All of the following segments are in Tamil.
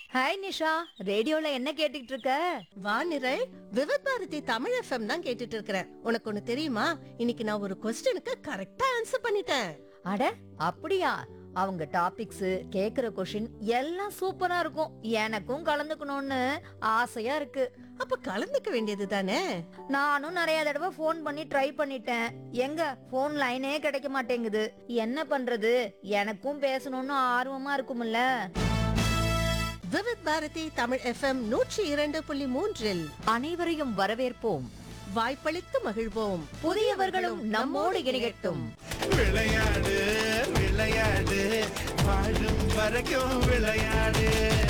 ஹாய் நிஷா ரேடியோல என்ன கேட்டுட்டு இருக்க வானிரல் விவத் பாரதி தமிழ் எஃப்எம் தான் கேட்டுட்டு இருக்கிறேன் உனக்கு ஒண்ணு தெரியுமா இன்னைக்கு நான் ஒரு கொஸ்டினுக்கு கரெக்டா ஆன்சர் பண்ணிட்டேன் அட அப்படியா அவங்க டாபிக்ஸ் கேக்குற கொஷின் எல்லாம் சூப்பரா இருக்கும் எனக்கும் கலந்துக்கணும்னு ஆசையா இருக்கு அப்ப கலந்துக்க வேண்டியது தானே நானும் நிறைய தடவை ஃபோன் பண்ணி ட்ரை பண்ணிட்டேன் எங்க ஃபோன் லைனே கிடைக்க மாட்டேங்குது என்ன பண்றது எனக்கும் பேசணும்னு ஆர்வமா இருக்கும்ல விவத் பாரதி தமிழ் எஃப்எம் நூற்றி இரண்டு புள்ளி மூன்றில் அனைவரையும் வரவேற்போம் வாய்ப்பளித்து மகிழ்வோம் புதியவர்களும் நம்மோடு இணையட்டும் விளையாடு விளையாடு வாழும் வரைக்கும் விளையாடு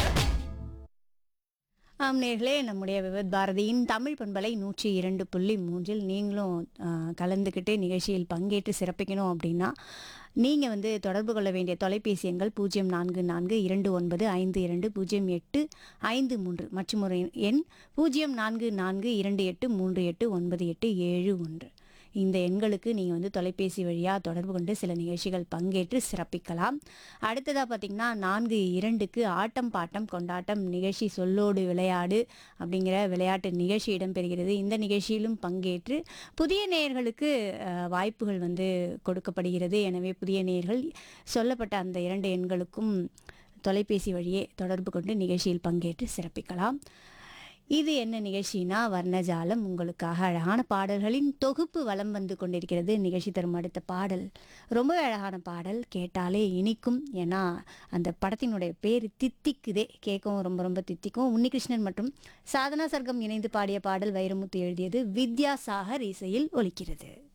ஆம் நேர்களே நம்முடைய விவத் பாரதியின் தமிழ் பண்பலை நூற்றி இரண்டு புள்ளி மூன்றில் நீங்களும் ஆ, கலந்துக்கிட்டு நிகழ்ச்சியில் பங்கேற்று சிறப்பிக்கணும் அப்படின்னா நீங்கள் வந்து தொடர்பு கொள்ள வேண்டிய தொலைபேசி எண்கள் பூஜ்ஜியம் நான்கு நான்கு இரண்டு ஒன்பது ஐந்து இரண்டு பூஜ்ஜியம் எட்டு ஐந்து மூன்று மற்றும் ஒரு எண் பூஜ்ஜியம் நான்கு நான்கு இரண்டு எட்டு மூன்று எட்டு ஒன்பது எட்டு ஏழு ஒன்று இந்த எண்களுக்கு நீங்கள் வந்து தொலைபேசி வழியாக தொடர்பு கொண்டு சில நிகழ்ச்சிகள் பங்கேற்று சிறப்பிக்கலாம் அடுத்ததாக பார்த்திங்கன்னா நான்கு இரண்டுக்கு ஆட்டம் பாட்டம் கொண்டாட்டம் நிகழ்ச்சி சொல்லோடு விளையாடு அப்படிங்கிற விளையாட்டு நிகழ்ச்சி இடம்பெறுகிறது இந்த நிகழ்ச்சியிலும் பங்கேற்று புதிய நேயர்களுக்கு அஹ், வாய்ப்புகள் வந்து கொடுக்கப்படுகிறது எனவே புதிய நேயர்கள் சொல்லப்பட்ட அந்த இரண்டு எண்களுக்கும் தொலைபேசி வழியே தொடர்பு கொண்டு நிகழ்ச்சியில் பங்கேற்று சிறப்பிக்கலாம் இது என்ன நிகழ்ச்சினா வர்ணஜாலம் உங்களுக்காக அழகான பாடல்களின் தொகுப்பு வலம் வந்து கொண்டிருக்கிறது நிகழ்ச்சி தரும் அடுத்த பாடல் ரொம்ப அழகான பாடல் கேட்டாலே இனிக்கும் ஏன்னா அந்த படத்தினுடைய பேர் தித்திக்குதே கேட்கவும் ரொம்ப ரொம்ப தித்திக்கும் உன்னிகிருஷ்ணன் மற்றும் சாதனா சர்க்கம் இணைந்து பாடிய பாடல் வைரமுத்து எழுதியது வித்யாசாகர் இசையில் ஒலிக்கிறது